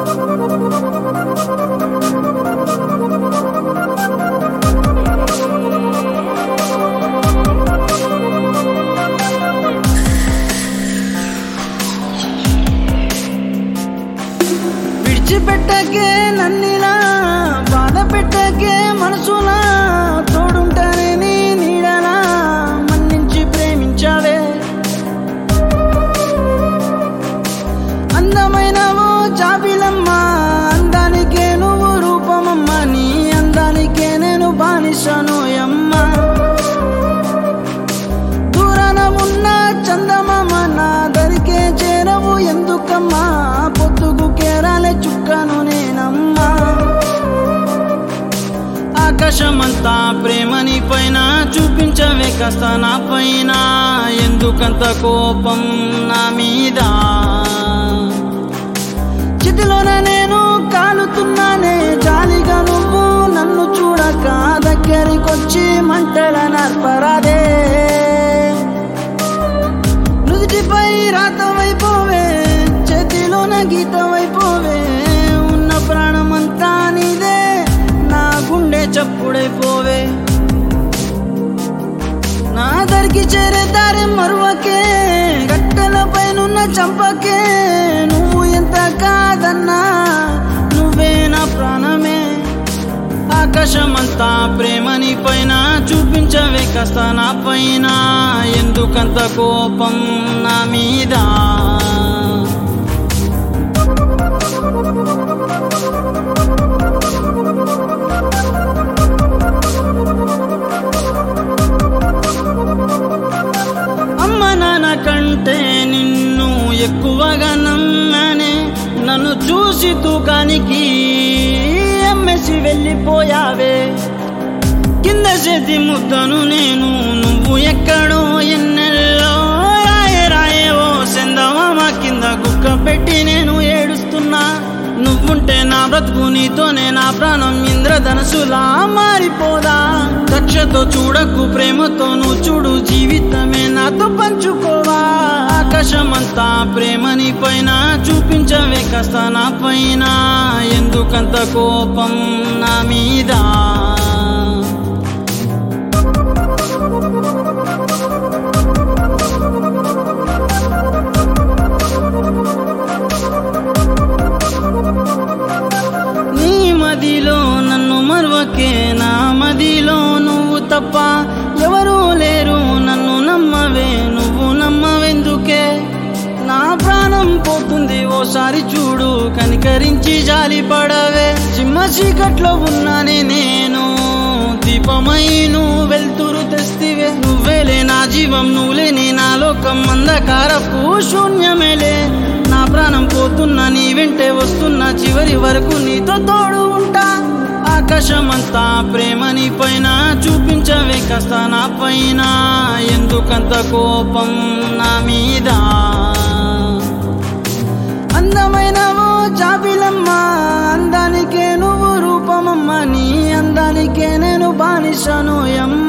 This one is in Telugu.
విడిచిపెట్టకే నన్నిలా బాధ పెట్టకే మనసులా తోడుంటానే నీ నీడలా మన్నించి ప్రేమించావే అందమైన ఓ జాబిలమ్మ అందానికే నువ్వు రూపమమ్మ నీ అందానికే నేను బానిసను అమ్మ దూరాన ఉన్న చందమామ నా దరికే చేరవు ఎందుకమ్మా పొద్దుగు కేరాలే చుక్కను నేనమ్మా ఆకాశమంతా ప్రేమని పైన చూపించవే కాస్త నా పైన ఎందుకంత కోపం నా మీద చితిలోన నేను కాలుతున్నానే జాలిగా నువ్వు నన్ను చూడక దగ్గరికొచ్చి మంటల నర్పరాదే నుదుటిపై రాతవైపోవే చేతిలోన గీతవైపోవే ఉన్న ప్రాణమంతా నీదే నా గుండె చప్పుడైపోవే నా దరికి చేరే దారి మరువకే గట్టెల పైనున్న చంపకే నువ్వు ఎంత కాదన్నా నువ్వే నా ప్రాణమే ఆకాశమంతా ప్రేమని పైన చూపించవే కాస్త నా పైన ఎందుకంత కోపం నా మీద అమ్మ నాన్న కంటే నిన్ను ఎక్కువగా నమ్మానే నన్ను చూసి తూకానికి ఎమ్మెసి వెళ్ళిపోయావే కింద చేతి ముద్దను నేను నువ్వు ఎక్కడో ఎన్నెల్లో రాయే రాయే ఓ సెందమామ కింద కుక్క పెట్టి నేను ఏడుస్తున్నా నువ్వుంటే నా బ్రతుకు నీతోనే నా ప్రాణం ఇంద్రధనసులా మారిపోదా కక్షతో చూడకు ప్రేమతో నువ్వు చూడు జీవితమే నాతో పంచుకోవా ఆకాశమంతా ప్రేమని పైన చూపించవే కాస్త నా పైన ఎందుకంత కోపం నా మీద నీ మదిలో నన్ను మరవకే నా మదిలో నువ్వు తప్ప ఎవరూ లేరు నన్ను నమ్మవే నువ్వు నమ్మవెందుకే నా ప్రాణం పోతుంది ఓసారి చూడు కనికరించి జాలి పడవే సింహ చీకట్లో ఉన్నానే నేను దీపమై నువ్వు వెళ్తురు తెస్తివే నువ్వేలే నా జీవం నువ్వులేని నా లోకం అంధకారపు శూన్యమేలే నా ప్రాణం పోతున్నా నీ వెంటే వస్తున్నా చివరి వరకు నీతో తోడు ఉంటా ఆకాశమంతా ప్రేమని పైన చూపించవే కాస్త నా పైన ఎందుకంత కోపం నా మీద అందమైన ఓ జాబిలమ్మ అందానికే నువ్వు రూపమమ్మ నీ అందానికే నేను బానిసను ఎమ్మ